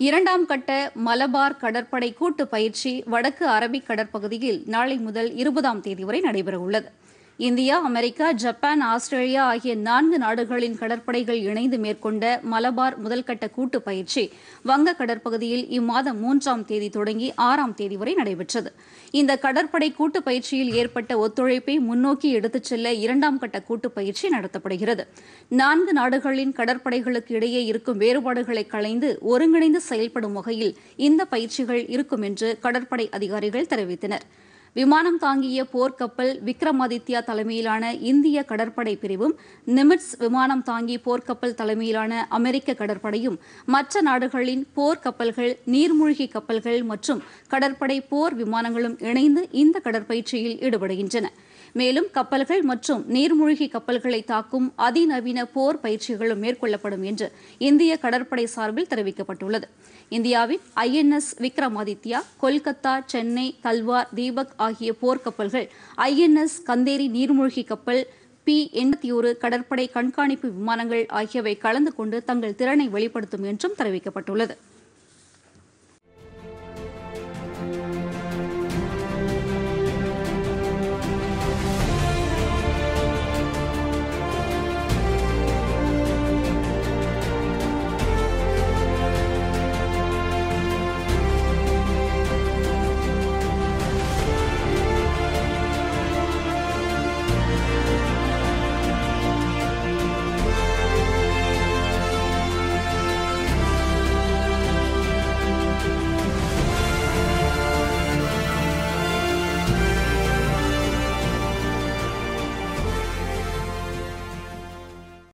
இரண்டாம் கட்ட மலபார் கடற்படை கூட்டு பயிற்சி வடக்கு அரபிக் கடற்பகுதியில் நாளை முதல் இருபதாம் தேதி வரை நடைபெறவுள்ளது இந்தியா அமெரிக்கா ஜப்பான் ஆஸ்திரேலியா ஆகிய நான்கு நாடுகளின் கடற்படைகள் இணைந்து மேற்கொண்ட மலபார் முதல்கட்ட கூட்டு பயிற்சி வங்க கடற்பகுதியில் இம்மாதம் மூன்றாம் தேதி தொடங்கி ஆறாம் தேதி வரை நடைபெற்றது இந்த கடற்படை கூட்டு பயிற்சியில் ஏற்பட்ட ஒத்துழைப்பை முன்னோக்கி எடுத்துச் செல்ல இரண்டாம் கட்ட கூட்டு பயிற்சி நடத்தப்படுகிறது நான்கு நாடுகளின் கடற்படைகளுக்கு இடையே இருக்கும் வேறுபாடுகளை களைந்து ஒருங்கிணைந்து செயல்படும் வகையில் இந்த பயிற்சிகள் இருக்கும் என்று கடற்படை அதிகாரிகள் தெரிவித்தனர் விமானம் தாங்கிய போர்க்கப்பல் விக்ரமாதித்யா தலைமையிலான இந்திய கடற்படை பிரிவும் நிமிட்ஸ் விமானம் தாங்கி போர்க்கப்பல் தலைமையிலான அமெரிக்க கடற்படையும் மற்ற நாடுகளின் போர் கப்பல்கள் நீர்மூழ்கி கப்பல்கள் மற்றும் கடற்படை போர் விமானங்களும் இணைந்து இந்த கடற்பயிற்சியில் ஈடுபடுகின்றன மேலும் கப்பல்கள் மற்றும் நீர்மூழ்கி கப்பல்களை தாக்கும் அதிநவீன போர் பயிற்சிகளும் மேற்கொள்ளப்படும் என்று இந்திய கடற்படை சார்பில் தெரிவிக்கப்பட்டுள்ளது இந்தியாவின் ஐஎன்எஸ் விக்ரமாதித்யா கொல்கத்தா சென்னை தல்வார் தீபக் ஆகிய போர்க்கப்பல்கள் ஐஎன்எஸ் கந்தேரி நீர்மூழ்கி கப்பல் பி எண்பத்தி ஒரு கடற்படை கண்காணிப்பு விமானங்கள் ஆகியவை கலந்து கொண்டு தங்கள் திறனை வெளிப்படுத்தும் என்றும் தெரிவிக்கப்பட்டுள்ளது